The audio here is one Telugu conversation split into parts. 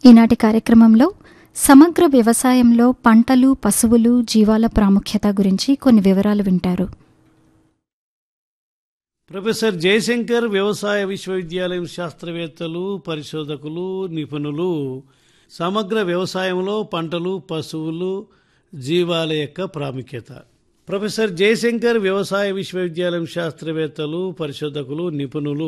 ఈనాటి కార్యక్రమంలో సమగ్ర వ్యవసాయంలో పంటలు పశువులు జీవాల ప్రాముఖ్యత గురించి కొన్ని వివరాలు వింటారు ప్రొఫెసర్ జయశంకర్ వ్యవసాయ విశ్వవిద్యాలయం శాస్త్రవేత్తలు పరిశోధకులు నిపుణులు సమగ్ర వ్యవసాయంలో పంటలు పశువులు జీవాల యొక్క ప్రాముఖ్యత ప్రొఫెసర్ జయశంకర్ వ్యవసాయ విశ్వవిద్యాలయం శాస్త్రవేత్తలు పరిశోధకులు నిపుణులు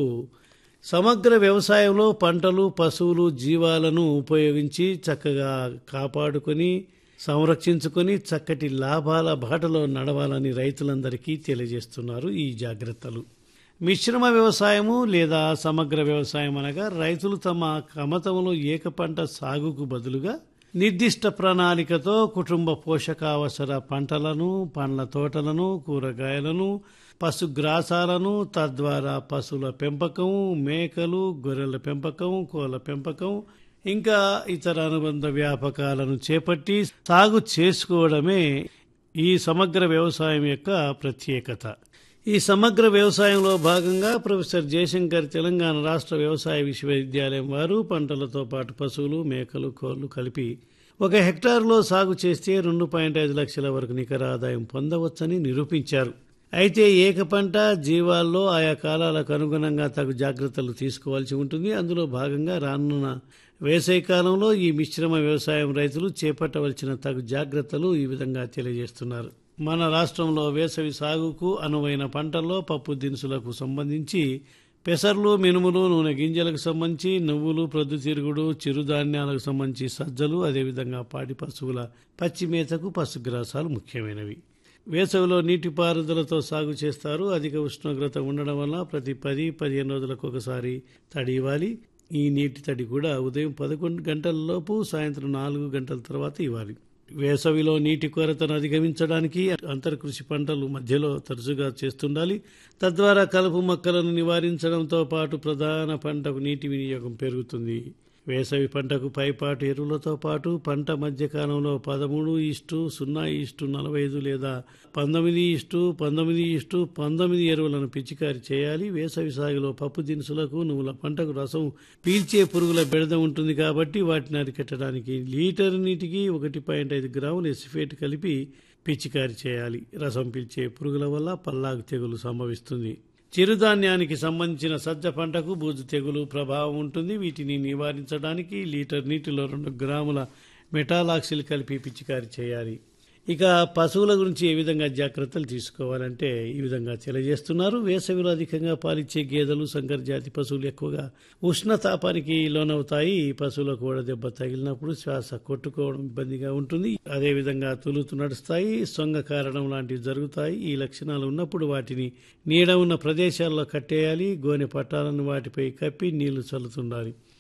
సమగ్ర వ్యవసాయంలో పంటలు పశువులు జీవాలను ఉపయోగించి చక్కగా కాపాడుకొని సంరక్షించుకొని చక్కటి లాభాల బాటలో నడవాలని రైతులందరికీ తెలియజేస్తున్నారు ఈ జాగ్రత్తలు మిశ్రమ వ్యవసాయము లేదా సమగ్ర వ్యవసాయం అనగా రైతులు తమ కమతంలో ఏక పంట సాగుకు బదులుగా నిర్దిష్ట ప్రణాళికతో కుటుంబ పోషకావసర పంటలను పండ్ల తోటలను కూరగాయలను పశుగ్రాసాలను తద్వారా పశువుల పెంపకం మేకలు గొర్రెల పెంపకం కోళ్ళ పెంపకం ఇంకా ఇతర అనుబంధ వ్యాపకాలను చేపట్టి సాగు చేసుకోవడమే ఈ సమగ్ర వ్యవసాయం యొక్క ప్రత్యేకత ఈ సమగ్ర వ్యవసాయంలో భాగంగా ప్రొఫెసర్ జయశంకర్ తెలంగాణ రాష్ట్ర వ్యవసాయ విశ్వవిద్యాలయం వారు పంటలతో పాటు పశువులు మేకలు కోళ్లు కలిపి ఒక హెక్టార్లో సాగు చేస్తే రెండు పాయింట్ ఐదు లక్షల వరకు నికర ఆదాయం పొందవచ్చని నిరూపించారు అయితే ఏక పంట జీవాల్లో ఆయా కాలాలకు అనుగుణంగా తగు జాగ్రత్తలు తీసుకోవాల్సి ఉంటుంది అందులో భాగంగా రానున్న వేసవి కాలంలో ఈ మిశ్రమ వ్యవసాయం రైతులు చేపట్టవలసిన తగు జాగ్రత్తలు ఈ విధంగా తెలియజేస్తున్నారు మన రాష్ట్రంలో వేసవి సాగుకు అనువైన పంటల్లో పప్పు దినుసులకు సంబంధించి పెసర్లు మినుములు నూనె గింజలకు సంబంధించి నువ్వులు ప్రొద్దుతిరుగుడు చిరుధాన్యాలకు సంబంధించి సజ్జలు అదేవిధంగా పాడి పశువుల పచ్చి మేతకు పశుగ్రాసాలు ముఖ్యమైనవి వేసవిలో నీటిపారుదలతో సాగు చేస్తారు అధిక ఉష్ణోగ్రత ఉండడం వల్ల ప్రతి పది పదిహేను రోజులకు ఒకసారి తడి ఇవ్వాలి ఈ నీటి తడి కూడా ఉదయం పదకొండు గంటల లోపు సాయంత్రం నాలుగు గంటల తర్వాత ఇవ్వాలి వేసవిలో నీటి కొరతను అధిగమించడానికి అంతర్కృషి పంటలు మధ్యలో తరచుగా చేస్తుండాలి తద్వారా కలుపు మొక్కలను నివారించడంతో పాటు ప్రధాన పంటకు నీటి వినియోగం పెరుగుతుంది వేసవి పంటకు పైపాటు ఎరువులతో పాటు పంట మధ్యకాలంలో పదమూడు ఇష్టు సున్నా ఇష్టు నలభై ఐదు లేదా పంతొమ్మిది ఇష్టు పంతొమ్మిది ఇష్టు పంతొమ్మిది ఎరువులను పిచికారి చేయాలి వేసవి సాగులో పప్పు దినుసులకు నువ్వుల పంటకు రసం పీల్చే పురుగుల బెడద ఉంటుంది కాబట్టి వాటిని అరికట్టడానికి లీటర్ నీటికి ఒకటి పాయింట్ ఐదు గ్రాములు ఎసిఫేట్ కలిపి పిచికారి చేయాలి రసం పీల్చే పురుగుల వల్ల పల్లాకు తెగులు సంభవిస్తుంది చిరుధాన్యానికి సంబంధించిన సజ్జ పంటకు బూజు తెగులు ప్రభావం ఉంటుంది వీటిని నివారించడానికి లీటర్ నీటిలో రెండు గ్రాముల మెటాలాక్సిల్ కలిపి పిచికారి చేయాలి ఇక పశువుల గురించి ఏ విధంగా జాగ్రత్తలు తీసుకోవాలంటే ఈ విధంగా తెలియజేస్తున్నారు వేసవిలో అధికంగా పాలిచ్చే గేదెలు సంకర జాతి పశువులు ఎక్కువగా ఉష్ణతాపానికి లోనవుతాయి పశువులకు కూడా దెబ్బ తగిలినప్పుడు శ్వాస కొట్టుకోవడం ఇబ్బందిగా ఉంటుంది అదేవిధంగా తులుతు నడుస్తాయి సొంగ కారణం లాంటివి జరుగుతాయి ఈ లక్షణాలు ఉన్నప్పుడు వాటిని నీడ ఉన్న ప్రదేశాల్లో కట్టేయాలి గోనె పట్టాలను వాటిపై కప్పి నీళ్లు చల్లుతుండాలి